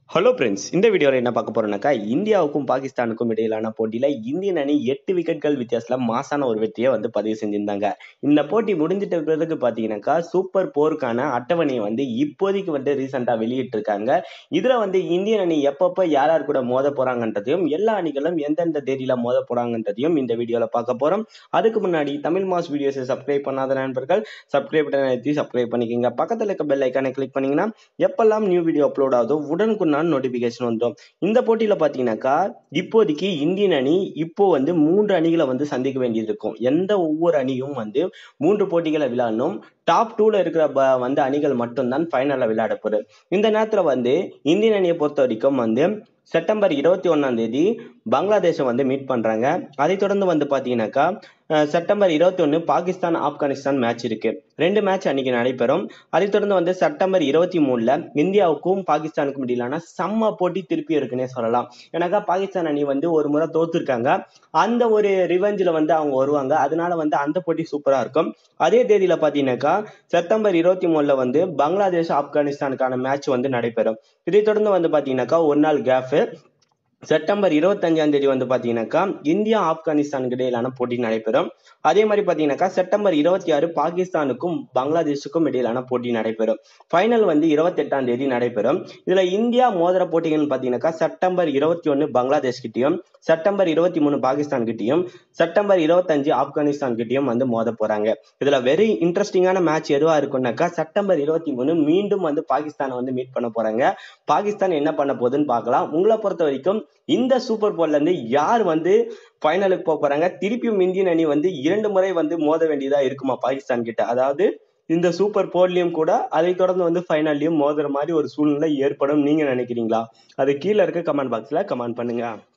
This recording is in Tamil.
ஹலோ ஃப்ரெண்ட்ஸ் இந்த வீடியோவில் என்ன பார்க்க போறோம்னாக்கா இந்தியாவுக்கும் பாகிஸ்தானுக்கும் இடையிலான போட்டியில இந்தியன் அணி எட்டு விக்கெட்கள் வித்தியாசத்துல மாசான ஒரு வெற்றியை வந்து பதிவு செஞ்சிருந்தாங்க இந்த போட்டி முடிஞ்சிட்ட பிறகு பார்த்தீங்கன்னாக்கா சூப்பர் போருக்கான அட்டவணையை வந்து இப்போதைக்கு வந்து ரீசெண்டாக வெளியிட்டிருக்காங்க இதுல வந்து இந்தியன் அணி எப்பப்போ யார் யார் கூட மோத போறாங்கன்றதையும் எல்லா அணிகளும் எந்தெந்த தேதியில மோத போறாங்கன்றதையும் இந்த வீடியோல பார்க்க போறோம் அதுக்கு முன்னாடி தமிழ் மாஸ் வீடியோஸை சப்ஸ்கிரைப் பண்ணாத நண்பர்கள் சப்ஸ்கிரைப் பட்டன் அழுத்தி சப்ஸ்கிரைப் பண்ணிக்கோங்க பக்கத்தில் இருக்க பெல் ஐக்கானை கிளிக் பண்ணீங்கன்னா எப்பெல்லாம் நியூ வீடியோ அப்லோட் ஆகுதோ உடனுக்குண்டான நோட்டிபிகேஷன் வந்துடும் இந்த போட்டியில பாத்தீங்கன்னாக்கா இப்போதைக்கு இந்தியன் அணி இப்போ வந்து மூன்று அணிகளை வந்து சந்திக்க வேண்டியது இருக்கும் எந்த ஒவ்வொரு அணியும் வந்து மூன்று போட்டிகளை விளையாடணும் டாப் டூல இருக்கிற ப- வந்து அணிகள் மட்டும்தான் ஃபைனல்ல விளையாட போகுது இந்த நேரத்துல வந்து இந்தியன் அணியை பொறுத்த வரைக்கும் வந்து செப்டம்பர் இருபத்தி ஒன்னாம் தேதி பங்களாதேஷை வந்து மீட் பண்றாங்க அதை தொடர்ந்து வந்து பாத்தீங்கன்னாக்கா அஹ், செப்டம்பர் இருபத்தி ஒன்று பாகிஸ்தான் ஆப்கானிஸ்தான் மேட்ச் இருக்கு ரெண்டு மேட்ச் அன்னைக்கு நடைபெறும் அதை தொடர்ந்து வந்து செப்டம்பர் இருபத்தி மூணுல இந்தியாவுக்கும் பாகிஸ்தானுக்கும் இடையிலான செம்ம போட்டி திருப்பி இருக்குன்னே சொல்லலாம் ஏன்னாக்கா பாகிஸ்தான் அணி வந்து ஒரு முறை தோத்துருக்காங்க அந்த ஒரு ரிவெஞ்சில் வந்து அவங்க வருவாங்க அதனால வந்து அந்த போட்டி சூப்பரா இருக்கும் அதே தேதியில பாத்தீங்கன்னாக்கா செப்டம்பர் இருபத்தி மூணுல வந்து பங்களாதேஷ் ஆப்கானிஸ்தானுக்கான மேட்ச் வந்து நடைபெறும் இதை தொடர்ந்து வந்து பாத்தீங்கன்னாக்கா ஒரு நாள் கேப் செப்டம்பர் இருபத்தஞ்சாம் தேதி வந்து பாத்தீங்கன்னாக்கா இந்தியா ஆப்கானிஸ்தானுக்கு இடையிலான போட்டி நடைபெறும் அதே மாதிரி பாத்தீங்கன்னாக்கா செப்டம்பர் இருபத்தி ஆறு பாகிஸ்தானுக்கும் பங்களாதேஷுக்கும் இடையிலான போட்டி நடைபெறும் ஃபைனல் வந்து இருபத்தெட்டாம் தேதி நடைபெறும் இதுல இந்தியா மோதிர போட்டிகள்னு பாத்தீங்கன்னாக்கா செப்டம்பர் இருபத்தி ஒன்னு பங்களாதேஷ் கிட்டயும் செப்டம்பர் இருபத்தி மூணு பாகிஸ்தான் கிட்டயும் செப்டம்பர் இருபத்தஞ்சு ஆப்கானிஸ்தான் கிட்டயும் வந்து மோத போறாங்க இதுல வெரி இன்ட்ரெஸ்டிங்கான மேட்ச் எதுவா இருக்கும்னாக்கா செப்டம்பர் இருபத்தி மூணு மீண்டும் வந்து பாகிஸ்தானை வந்து மீட் பண்ண போறாங்க பாகிஸ்தான் என்ன பண்ண போகுதுன்னு பார்க்கலாம் உங்களை பொறுத்த வரைக்கும் இந்த சூப்பர் போல்ல இருந்து யார் வந்து ஃபைனலுக்கு போக போறாங்க திருப்பியும் இந்தியன் அணி வந்து இரண்டு முறை வந்து மோத வேண்டியதா இருக்குமா பாகிஸ்தான் கிட்ட அதாவது இந்த சூப்பர் போர்லயும் கூட அதை தொடர்ந்து வந்து ஃபைனல்லையும் மோதுற மாதிரி ஒரு சூழ்நிலை ஏற்படும் நீங்க நினைக்கிறீங்களா அது கீழே இருக்க கமெண்ட் பாக்ஸ்ல கமெண்ட் பண்ணுங்க